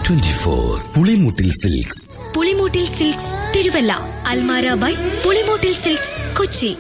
Twenty four Pulimoottil silks Pulimoottil silks Thiruvalla Almara by Pulimoottil silks Kochi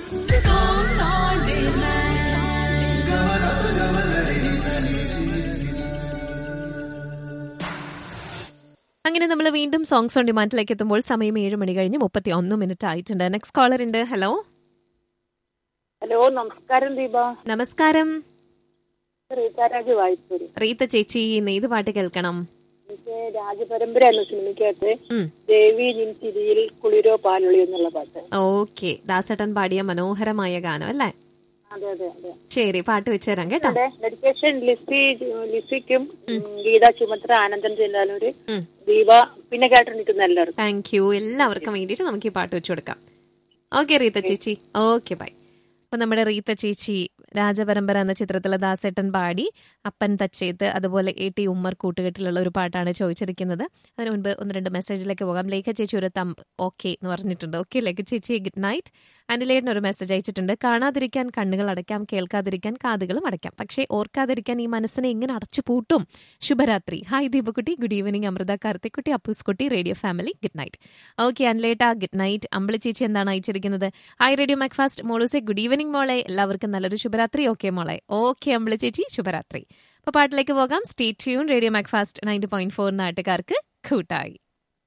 അങ്ങനെ നമ്മൾ വീണ്ടും സോങ്സ് ഓൺ ഡിമാൻഡിലേക്ക് എത്തുമ്പോൾ സമയം ഏഴ് മണി കഴിഞ്ഞ് മുപ്പത്തി ഒന്ന് മിനിറ്റ് ആയിട്ടുണ്ട് നെക്സ്റ്റ് കോളർ ഉണ്ട് ഹലോ ഹലോ നമസ്കാരം ദീപ നമസ്കാരം റീതാരാജ് വായ്പൂര് റീത്ത ചേച്ചി ഇന്ന് ഏത് പാട്ട് കേൾക്കണം എനിക്ക് രാജപരമ്പര എന്ന സിനിമയ്ക്കകത്ത് ഉം. ദേവി നിൻ ചിരിയിൽ കുളിരോ പാലൊളി എന്നുള്ള പാട്ട് ഓക്കെ ദാസേട്ടൻ പാടിയ മനോഹരമായ ഗാനം അല്ലേ അതെ അതെ അതെ ശരി പാട്ട് വെച്ചുതരാം കേട്ടോ അതെ ഡെഡിക്കേഷൻ ലിസി ലിസിക്കും ഉം, ഗീത ചുമത്ര ആനന്ദൻ ചെല്ലാനൂര് ഉം. ദീപ പിന്നെ കേട്ട് നിൽക്കുന്ന എല്ലാവർക്കും താങ്ക് യു എല്ലാവർക്കും വേണ്ടിയിട്ട് നമുക്ക് ഈ പാട്ട് വെച്ചു കൊടുക്കാം ഓക്കെ റീത്ത ചേച്ചി ഓക്കെ ബൈ അപ്പൊ നമ്മുടെ റീത്ത ചേച്ചി രാജപരമ്പര എന്ന ചിത്രത്തിലെ ദാസേട്ടൻ പാടി അപ്പൻ തച്ചേത്ത് അതുപോലെ എ ടി ഉമ്മർ കൂട്ടുകെട്ടിലുള്ള ഒരു പാട്ടാണ് ചോദിച്ചിരിക്കുന്നത് അതിന് മുൻപ് ഒന്ന് രണ്ട് മെസ്സേജിലേക്ക് പോകാം ലേഖ ചേച്ചി ഒരു തമ്പ് ഓക്കെ എന്ന് പറഞ്ഞിട്ടുണ്ട് ഓക്കെ ലേഖ ചേച്ചി ഗുഡ് നൈറ്റ് ആൻഡിലേഡിന് ഒരു മെസ്സേജ് അയച്ചിട്ടുണ്ട് കാണാതിരിക്കാൻ കണ്ണുകൾ അടയ്ക്കാം കേൾക്കാതിരിക്കാൻ കാതുകളും അടയ്ക്കാം പക്ഷേ ഓർക്കാതിരിക്കാൻ ഈ മനസ്സിനെ എങ്ങനെ അടച്ചു പൂട്ടും ശുഭരാത്രി ഹായ് ദീപക്കുട്ടി ഗുഡ് ഈവനിങ് അമൃത കാർത്തിക്കുട്ടി അപ്പൂസ്കുട്ടി radio family good night okay അൻലേട്ട ഗുഡ് നൈറ്റ് അമ്പിളി ചേച്ചി എന്താണ് അയച്ചിരിക്കുന്നത് ഹായ് റേഡിയോ മാക്ഫാസ്റ്റ് മോളൂസെ ഗുഡ് ഈവനിങ് മോളെ എല്ലാവർക്കും നല്ലൊരു ശുഭരാത്രി ഓക്കെ മോളെ ഓക്കെ അമ്പിളി ചേച്ചി ശുഭരാത്രി അപ്പൊ പാട്ടിലേക്ക് പോകാം stay tune radio Macfast ninety point four നാട്ടുകാർക്ക് കൂട്ടായി